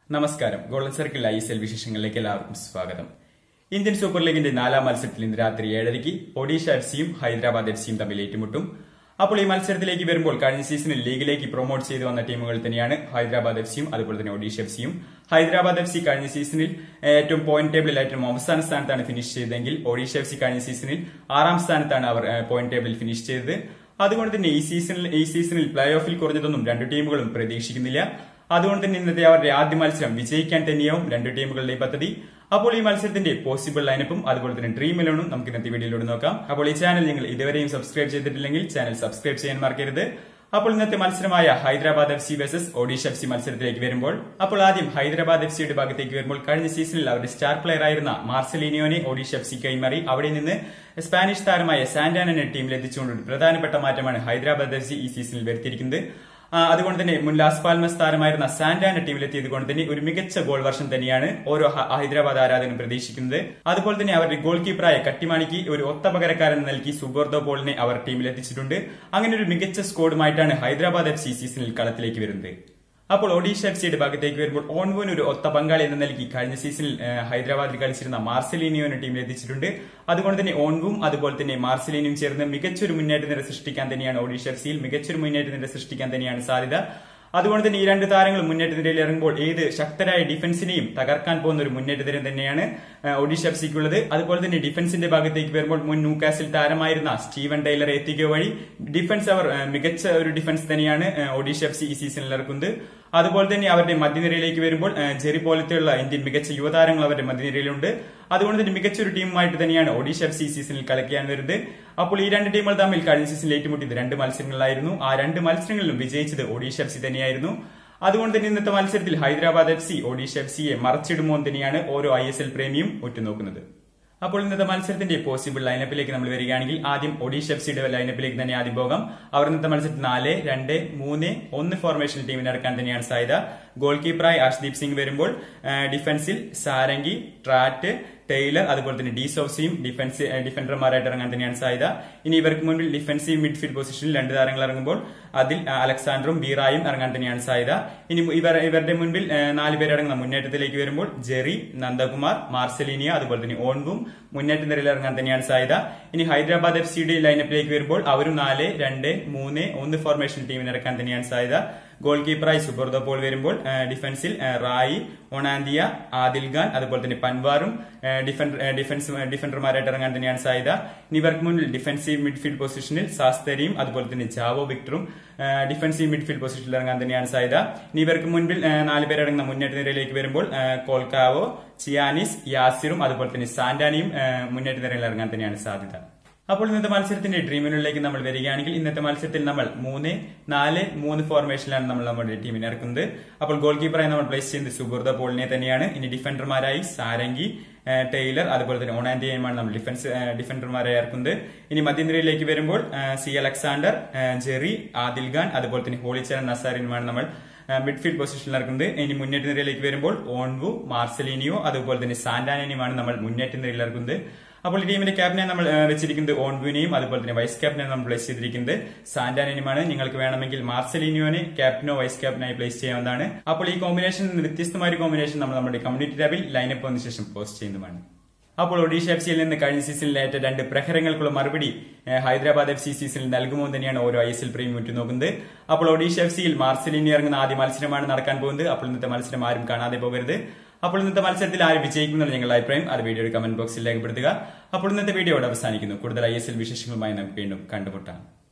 നമസ്കാരം golden circle I S L വിശേഷങ്ങളിലേക്ക് എല്ലാവർക്കും സ്വാഗതം ഇന്ത്യൻ സൂപ്പർ ലീഗിന്റെ നാലാം മത്സരത്തിൽ ഇന്ന് രാത്രി ഏഴരയ്ക്ക് ഒഡീഷ എഫ് സിയും ഹൈദരാബാദ് എഫ് സിയും തമ്മിൽ ഏറ്റുമുട്ടും അപ്പോൾ ഈ മത്സരത്തിലേക്ക് വരുമ്പോൾ കഴിഞ്ഞ സീസണിൽ ലീഗിലേക്ക് പ്രൊമോട്ട് ചെയ്തു വന്ന ടീമുകൾ തന്നെയാണ് ഹൈദരാബാദ് എഫ് സിയും അതുപോലെ തന്നെ ഒഡീഷ എഫ് സിയും ഹൈദരാബാദ് എഫ് സി കഴിഞ്ഞ സീസണിൽ ഏറ്റവും പോയിന്റ് ടേബിളിൽ ഏറ്റവും അവസാന സ്ഥാനത്താണ് ഫിനിഷ് ചെയ്തതെങ്കിൽ ഒഡീഷ എഫ് സി കഴിഞ്ഞ സീസണിൽ ആറാം സ്ഥാനത്താണ് അവർ പോയിന്റ് ടേബിളിൽ ഫിനിഷ് ചെയ്തത് അതുകൊണ്ട് തന്നെ ഈ സീസണിൽ ഈ സീസണിൽ പ്ലേ ഓഫിൽ കുറഞ്ഞതൊന്നും രണ്ടു ടീമുകളും പ്രതീക്ഷിക്കുന്നില്ല അതുകൊണ്ട് തന്നെ ഇന്നത്തെ അവരുടെ ആദ്യ മത്സരം വിജയിക്കാൻ തന്നെയാവും രണ്ട് ടീമുകളുടെയും പദ്ധതി അപ്പോൾ ഈ മത്സരത്തിന്റെ പോസിബിൾ ലൈനപ്പും അതുപോലെ തന്നെ ഡ്രീം ഇലവനും നമുക്ക് ഇന്നത്തെ വീഡിയോയിലൂടെ നോക്കാം അപ്പോൾ ഈ ചാനൽ നിങ്ങൾ ഇതുവരെയും സബ്സ്ക്രൈബ് ചെയ്തിട്ടില്ലെങ്കിൽ ചാനൽ സബ്സ്ക്രൈബ് ചെയ്യാൻ മറക്കരുത് അപ്പോൾ ഇന്നത്തെ മത്സരമായ Hyderabad F C versus Odisha F C മത്സരത്തിലേക്ക് വരുമ്പോൾ അപ്പോൾ ആദ്യം ഹൈദരാബാദ് എഫ് സിയുടെ ഭാഗത്തേക്ക് വരുമ്പോൾ കഴിഞ്ഞ സീസണിൽ അവരുടെ സ്റ്റാർ പ്ലെയർ ആയിരുന്ന മാർസലീനിയോനെ ഒഡീഷ എഫ് സി കൈമാറി അവിടെ നിന്ന് സ്പാനിഷ് താരമായ സാന്റാനെ ടീമിൽ എത്തിച്ചുകൊണ്ട് ഒരു പ്രധാനപ്പെട്ട മാറ്റമാണ് ഹൈദരാബാദ് എഫ് സി ഈ സീസണിൽ വരുത്തിയിരിക്കുന്നത് ആ, അതുകൊണ്ട് തന്നെ മുൻ ലാസ് പാൽമസ് താരമായിരുന്ന സാന്റാന ടീമിലെത്തിയത് കൊണ്ട് തന്നെ ഒരു മികച്ച ഗോൾ വർഷം തന്നെയാണ് ഓരോ ഹ- ഹൈദരാബാദ് ആരാധകനും പ്രതീക്ഷിക്കുന്നത് അതുപോലെ തന്നെ അവരുടെ ഗോൾ കീപ്പറായ കട്ടിമാണിക്ക് ഒരു ഒത്ത പകരക്കാരൻ നൽകി സുബോർദോ പോളിനെ അവർ ടീമിലെത്തിച്ചിട്ടുണ്ട് അങ്ങനെ ഒരു മികച്ച സ്കോഡുമായിട്ടാണ് ഹൈദരാബാദ് എഫ് സി സീസണിൽ കളത്തിലേക്ക് വരുന്നത് അപ്പോൾ ഒഡീഷ എഫ് സിയുടെ ഭാഗത്തേക്ക് വരുമ്പോൾ ഓൺവോൻ ഒരു ഒത്ത പങ്കാളി എന്ന നൽകി കഴിഞ്ഞ സീസണിൽ ഏഹ്, ഹൈദരാബാദിൽ കളിച്ചിരുന്ന മാർസലീനിയോനെ ടീമിൽ എത്തിച്ചിട്ടുണ്ട് അതുകൊണ്ട് തന്നെ ഓൺവും അതുപോലെ തന്നെ മാർസലീനിയും ചേർന്ന് മികച്ചൊരു മുന്നേറ്റ നിര സൃഷ്ടിക്കാൻ തന്നെയാണ് ഒഡീഷ എഫ് സിയിൽ മികച്ചൊരു മുന്നേറ്റ നിര സൃഷ്ടിക്കാൻ തന്നെയാണ് സാധ്യത അതുകൊണ്ട് തന്നെ ഈ രണ്ട് താരങ്ങളും മുന്നേറ്റ നിരയിൽ ഇറങ്ങുമ്പോൾ ഏത് ശക്തരായ ഡിഫൻസിനെയും തകർക്കാൻ പോകുന്ന ഒരു മുന്നേറ്റ നിര തന്നെയാണ് ഏഹ്, ഒഡീഷ എഫ് സിക്കുള്ളത് അതുപോലെ തന്നെ ഡിഫൻസിന്റെ ഭാഗത്തേക്ക് വരുമ്പോൾ മുൻ ന്യൂകാസിൽ താരമായിരുന്ന സ്റ്റീവൻ ടൈലർ എത്തിക്കുക വഴി ഡിഫൻസ് അവർ ഏഹ്, മികച്ച ഒരു ഡിഫൻസ് തന്നെയാണ് ഏഹ്, ഒഡീഷ എഫ് സി ഈ സീസണിൽ ഇറക്കുന്നത് അതുപോലെ തന്നെ അവരുടെ മധ്യനിരയിലേക്ക് വരുമ്പോൾ ഏഹ്, ജെറി പോലത്തെയുള്ള ഇന്ത്യൻ മികച്ച യുവതാരങ്ങൾ അവരുടെ മധ്യനിരയിലുണ്ട് അതുകൊണ്ട് തന്നെ മികച്ച ഒരു ടീമുമായിട്ട് തന്നെയാണ് ഒഡീഷ എഫ് സി സീസണിൽ കളിക്കാൻ വരുന്നത് അപ്പോൾ ഈ രണ്ട് ടീമുകൾ തമ്മിൽ കഴിഞ്ഞ സീസണിൽ ഏറ്റുമുട്ടിയത് രണ്ട് മത്സരങ്ങളായിരുന്നു ആ രണ്ട് മത്സരങ്ങളിലും വിജയിച്ചത് ഒഡീഷ എഫ് സി തന്നെയായിരുന്നു അതുകൊണ്ട് തന്നെ ഇന്നത്തെ മത്സരത്തിൽ Hyderabad F C Odisha F സിയെ മറച്ചിടുമോ എന്ന് തന്നെയാണ് ഓരോ ഐ എസ് എൽ പ്രേമിയും ഉറ്റുനോക്കുന്നത് അപ്പോൾ ഇന്നത്തെ മത്സരത്തിന്റെ പോസിബിൾ ലൈനപ്പിലേക്ക് നമ്മൾ വരികയാണെങ്കിൽ ആദ്യം ഒഡീഷ എഫ് സിയുടെ ലൈനപ്പിലേക്ക് തന്നെ ആദ്യം പോകാം അവർ ഇന്നത്തെ മത്സരത്തിൽ നാല് രണ്ട് മൂന്ന് ഒന്ന് ഫോർമേഷൻ ടീമിന് ഇറക്കാൻ തന്നെയാണ് സാധ്യത ഗോൾ കീപ്പറായി അർഷ്ദീപ് സിംഗ് വരുമ്പോൾ ആ, ഡിഫൻസിൽ സാരംഗി ട്രാറ്റ് ടൈലർ അതുപോലെ തന്നെ ഡി സോസിയും ഡിഫൻസ് ഡിഫൻഡർമാരായിട്ട് ഇറങ്ങാൻ തന്നെയാണ് സാധ്യത ഇനി ഇവർക്ക് മുൻപിൽ ഡിഫൻസീവ് മിഡ്ഫീൽഡ് പൊസിഷനിൽ രണ്ട് താരങ്ങൾ ഇറങ്ങുമ്പോൾ അതിൽ ആ, അലക്സാണ്ടറും ബീറായും ഇറങ്ങാൻ തന്നെയാണ് സാധ്യത ഇനി ഇവർ ഇവരുടെ മുൻപിൽ ആ, നാല് പേരടങ്ങുന്ന മുന്നേറ്റത്തിലേക്ക് വരുമ്പോൾ ജെറി നന്ദകുമാർ മാർസലീനിയ അതുപോലെ തന്നെ ഓൺവും മുന്നേറ്റ നിരയിൽ ഇറങ്ങാൻ തന്നെയാണ് സാധ്യത ഇനി ഹൈദരാബാദ് എഫ് സിയുടെ ലൈനപ്പിലേക്ക് വരുമ്പോൾ അവരും നാല് രണ്ട് മൂന്ന് ഒന്ന് ഫോർമേഷൻ ടീമിന് ഇറക്കാൻ തന്നെയാണ് സാധ്യത ഗോൾ കീപ്പറായി സുബർദോ പോൾ വരുമ്പോൾ ആ, ഡിഫൻസിൽ ആ, റായി ഒണാന്തിയ ആദിൽ ഖാൻ അതുപോലെ തന്നെ പൻവാറും ആ, ഡിഫൻഡർ ആ, ഡിഫൻസ് ഡിഫൻഡർമാരായിട്ട് ഇറങ്ങാൻ തന്നെയാണ് സാധ്യത ഇനി ഇവർക്ക് മുന്നിൽ ഡിഫൻസീവ് മിഡ്ഫീൽഡ് പൊസിഷനിൽ സാസ്തരിയും അതുപോലെ തന്നെ ജാവോ വിക്ടറും ആ, ഡിഫൻസീവ് മിഡ്ഫീൽഡ് പൊസിഷനിൽ ഇറങ്ങാൻ തന്നെയാണ് സാധ്യത ഇനി ഇവർക്ക് മുൻപിൽ ആ, നാല് പേരടങ്ങുന്ന മുന്നേറ്റ നിരയിലേക്ക് വരുമ്പോൾ ആ, കോൽക്കാവോ ചിയാനിസ് യാസിറും അതുപോലെ തന്നെ സാന്റാനിയും ആ, മുന്നേറ്റ നിരയിൽ ഇറങ്ങാൻ തന്നെയാണ് സാധ്യത അപ്പോൾ ഇന്നത്തെ മത്സരത്തിന്റെ ഡ്രീമിനുള്ളിലേക്ക് നമ്മൾ വരികയാണെങ്കിൽ ഇന്നത്തെ മത്സരത്തിൽ നമ്മൾ മൂന്ന് നാല് മൂന്ന് ഫോർമേഷനിലാണ് നമ്മൾ നമ്മുടെ ടീമിനെ ഇറക്കുന്നത് അപ്പോൾ ഗോൾ കീപ്പറായി നമ്മൾ പ്ലേസ് ചെയ്യുന്നത് സുബുർദ പോളിനെ തന്നെയാണ് ഇനി ഡിഫൻഡർമാരായി സാരംഗി ആ, ടൈലർ അതുപോലെ തന്നെ ഓണാന്റിയുമാണ് നമ്മൾ ഡിഫൻസ് ആ, ഡിഫൻഡർമാരായി ഇറക്കുന്നത് ഇനി മധ്യനിരയിലേക്ക് വരുമ്പോൾ ആ, സി അലക്സാണ്ടർ ആ, ജെറി ആദിൽ ഖാൻ അതുപോലെ തന്നെ ഹോളിച്ചരൻ നസാറിനുമാണ് നമ്മൾ മിഡ്ഫീൽഡ് പൊസിഷനിൽ ഇറക്കുന്നത് ഇനി മുന്നേറ്റ നിരയിലേക്ക് വരുമ്പോൾ ഓൺവു മാർസലീനിയോ അതുപോലെ തന്നെ സാന്റാനിയുമാണ് നമ്മൾ മുന്നേറ്റ നിരയിൽ ഇറക്കുന്നത് അപ്പോൾ ഈ ടീമിന്റെ ക്യാപ്റ്റനെ നമ്മൾ ആ, വെച്ചിരിക്കുന്നത് ഓൺബുവിനെയും അതുപോലെ തന്നെ വൈസ് ക്യാപ്റ്റനെ നമ്മൾ പ്ലേസ് ചെയ്തിരിക്കുന്നത് സാന്റാനിയുമാണ് നിങ്ങൾക്ക് വേണമെങ്കിൽ മാർസലിനിയോനെ ക്യാപ്റ്റനോ വൈസ് ക്യാപ്റ്റനായി പ്ലേസ് ചെയ്യാവുന്നതാണ് അപ്പോൾ ഈ കോമ്പിനേഷൻ വ്യത്യസ്തമായ ഒരു കോമ്പിനേഷൻ നമ്മൾ നമ്മുടെ കമ്മ്യൂണിറ്റി ടാബിൽ ലൈനപ്പ് വന്ന ശേഷം പോസ്റ്റ് ചെയ്യുന്നതാണ് അപ്പോൾ ഒഡീഷ എഫ് സിയിൽ നിന്ന് കഴിഞ്ഞ സീസണിൽ ഏറ്റ രണ്ട് പ്രഹരങ്ങൾക്കുള്ള മറുപടി ഏഹ്, ഹൈദരാബാദ് എഫ് സി സീസണിൽ നൽകുമോ എന്ന് തന്നെയാണ് ഓരോ ഐ എസ് എൽ പ്രേമി ഉറ്റുനോക്കുന്നത് അപ്പോൾ ഒഡീഷ എഫ് സിയിൽ മാർസലിനി ഇറങ്ങുന്ന ആദ്യ മത്സരമാണ് നടക്കാൻ പോകുന്നത് അപ്പോൾ ഇന്നത്തെ മത്സരം ആരും കാണാതെ പോകരുത് അപ്പോൾ ഇന്നത്തെ മത്സരത്തിൽ ആര് വിജയിക്കുന്നുള്ള ഞങ്ങളുടെ അഭിപ്രായം അത് വീഡിയോയുടെ കമന്റ് ബോക്സിൽ രേഖപ്പെടുത്തുക അപ്പോൾ ഇന്നത്തെ വീഡിയോ ഇവിടെ അവസാനിക്കുന്നു കൂടുതൽ ഐ എസ് എൽ വിശേഷങ്ങളുമായി നമുക്ക് വീണ്ടും കണ്ടുമുട്ടാം